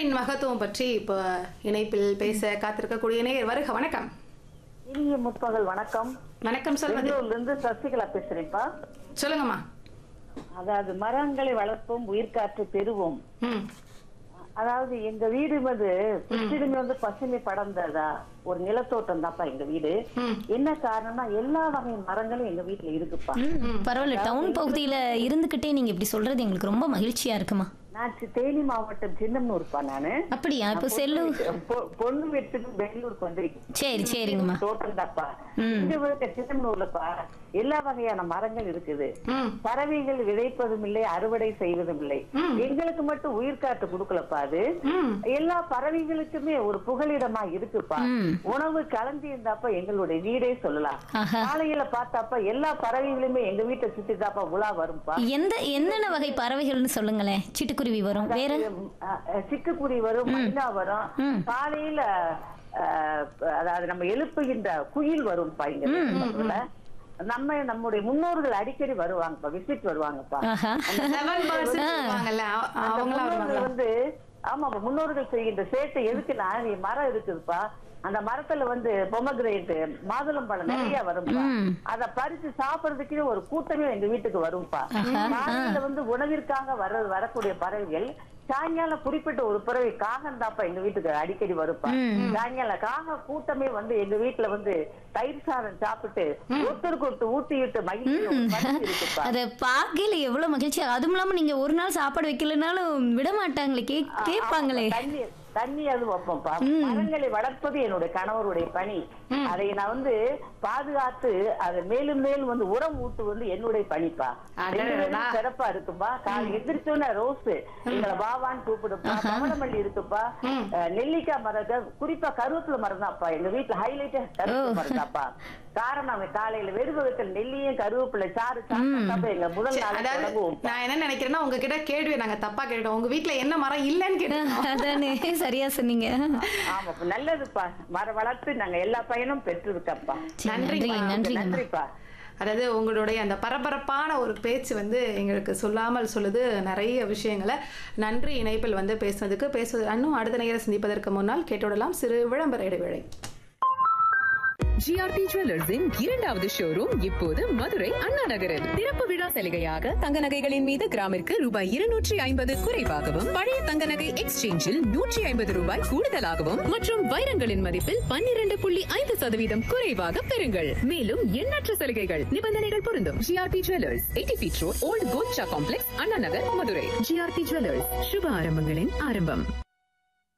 மரங்களின் மகத்துவம் பற்றி இப்போ இணைப்பில் பேச காத்திருக்கக்கூடிய நேயர் வருக வணக்கம் இனிய முற்பகல் வணக்கம் வணக்கம் சொல்வது பெங்களூர்ல இருந்து சசிகலா பேசுறேன்ப்பா சொல்லுங்கம்மா அதாவது மரங்களை வளர்ப்போம் உயிர்காற்று பெறுவோம் ம் அதாவது எங்க வீடு வந்து சுற்றிலுமே வந்து பசுமை படர்ந்ததா ஒரு நிலத்தோட்டம் தான்ப்பா எங்க வீடு ம். என்ன காரணம்னா எல்லா வகை மரங்களும் எங்க வீட்டுல இருக்குப்பா ம், பரவாயில்ல டவுன் பகுதியில இருந்துகிட்டே நீங்க இப்படி சொல்றது எங்களுக்கு ரொம்ப மகிழ்ச்சியா இருக்குமா நான் சி- தேனி மாவட்டம் சின்னம்னூர்ப்பா நானு அப்படியா இப்போ செல்லு பொ- பொண்ணு வீட்டுக்கு பெங்களூருக்கு வந்திருக்கேன் சரி சரிங்கம்மா தோட்டம் தான்ப்பா ம். இங்க இருக்க சின்னம்னூர்லப்பா எல்லா வகையான மரங்கள் இருக்குது ம் பறவைகள் விதைப்பதும் இல்லை அறுவடை செய்வதும் இல்லை எங்களுக்கு மட்டும் உயிர்காற்று கொடுக்கலப்பா அது ம் எல்லா பறவைகளுக்குமே ஒரு புகலிடமா இருக்குப்பா ம். உணவு கலந்து இருந்தாப்ப எங்களுடைய வீடே சொல்லலாம் ஆஹா காலையில பார்த்தாப்பா எல்லா பறவைகளுமே எங்க வீட்டை சுத்தி தாப்பா உலா வரும்பா எந்த என்னென்ன வகை பறவைகள்னு சொல்லுங்களேன் சிட்டுக்குருவி வரும் வேற அஹ், அஹ், சிட்டுக்குருவி வரும் மைனா வரும் ம். காலையில அஹ், அதாவது நம்ம எழுப்புகின்ற குயில் வரும்பா இங்க பக்கத்துல. நம்ம நம்முடைய முன்னோர்கள் அடிக்கடி வருவாங்கப்பா விசிட் வருவாங்கப்பா ஆஹா செவன் பேர்ட்ஸ் சொல்லுவாங்கல்ல அ- அந்த அவங்களா முன்னோர்கள் வருவாங்களா வந்து ஆமாப்பா முன்னோர்கள் செய்கின்ற சேட்டை எதுக்குன்னா நீ மரம் இருக்குதுப்பா அந்த மரத்துல வந்து பொமகிரேட் மாதுளம்பழம் நிறைய வரும்பா ம். அத பறிச்சு சாப்பிடுறதுக்கு ஒரு கூட்டமே எங்க வீட்டுக்கு வரும்பா காலையில வந்து உணவிற்காக வர வரக்கூடிய பறவைகள் சாயங்காலம் குறிப்பிட்ட ஒரு பறவை காகம் தாப்பா எங்க வீட்டுக்கு அடிக்கடி வருப்பா சாயங்காலம் காக கூட்டமே வந்து எங்க வீட்டுல வந்து தயிர் சாதம் சாப்பிட்டு ஒருத்தருக்கு ஒருத்தர் ஊட்டி விட்டு மகிழ்ச்சி ஒரு பரிசு இருக்குப்பா அத பார்க்கையில எவ்வளவு மகிழ்ச்சியா அதுவும் இல்லாம நீங்க ஒரு நாள் சாப்பாடு வைக்கலனாலும் விட மாட்டாங்களே கே கேட்பாங்களே ஆமா, தண்ணி தண்ணி அது வைப்போம்ப்பா மரங்களை வளர்ப்பது என்னுடைய கணவருடைய பணி அதை நான் வந்து பாதுகாத்து அதை மேலும் மேலும் வந்து உரம் ஊட்டு வந்து என்னுடைய பணிப்பா அடடடா. ரெண்டு பேரும் சிறப்பா இருக்குப்பா காலை எந்திரிச்சோன்னா ரோஸ் எங்களை பாவான்னு கூப்பிடுப்பா கமலமல்லி இருக்குப்பா அஹ், நெல்லிக்காய் மரம் குறிப்பா கருவேப்பிலை மரம் தான்ப்பா எங்க வீட்டுல ஹைலைட்டே கருவேப்பிலை மரம் தான்ப்பா காரணம் அவன் காலையில வெறுவகத்தில் நெல்லியும் கருவேப்பிலை சாறு சாப்பிட்டா எங்க முதல் நாள் அதாவது தொடங்குவோம் நான் என்ன நினைக்கிறேன்னா உங்ககிட்ட கேள்வி நாங்க தப்பா கேட்டோம் உங்க வீட்ல என்ன மரம் இல்லைன்னு கேட்டோம் அதானே சரியா சொன்னீங்க ஆமா நல்லதுப்பா மரம் வளர்த்து நாங்க எல்லா பயனும் பெற்றிருக்கப்பா சரி, நன்றி நன்றிம்மா. நன்றிங்கம்மா நன்றிப்பா அதாவது உங்களுடைய அந்த பரபரப்பான ஒரு பேச்சு வந்து எங்களுக்கு சொல்லாமல் சொல்லுது நிறைய விஷயங்களை நன்றி இணைப்பில் வந்து பேசுனதுக்கு பேசுவது இன்னும் அடுத்த நேரம் சந்திப்பதற்கு முன்னால் கேட்டுவிடலாம் சிறு விளம்பர இடைவேளை ஜிஆர்டி ஜுவல்லர்ஸின் இரண்டாவது ஷோரூம் இப்போது மதுரை அண்ணா நகரில் திறப்பு விழா சலுகையாக தங்க நகைகளின் மீது கிராமிற்கு ரூபாய் இருநூற்றி ஐம்பது குறைவாகவும் பழைய தங்க நகை எக்ஸ்சேஞ்சில் நூற்றி ஐம்பது ரூபாய் கூடுதலாகவும் மற்றும் வைரங்களின் மதிப்பில் பன்னிரண்டு புள்ளி ஐந்து சதவீதம் குறைவாக பெறுங்கள் மேலும் எண்ணற்ற சலுகைகள் நிபந்தனைகள் பொருந்தும் GRT jewellers eighty feet road old gold complex Anna Nagar Madurai GRT jewellers சுப ஆரம்பங்களின் ஆரம்பம்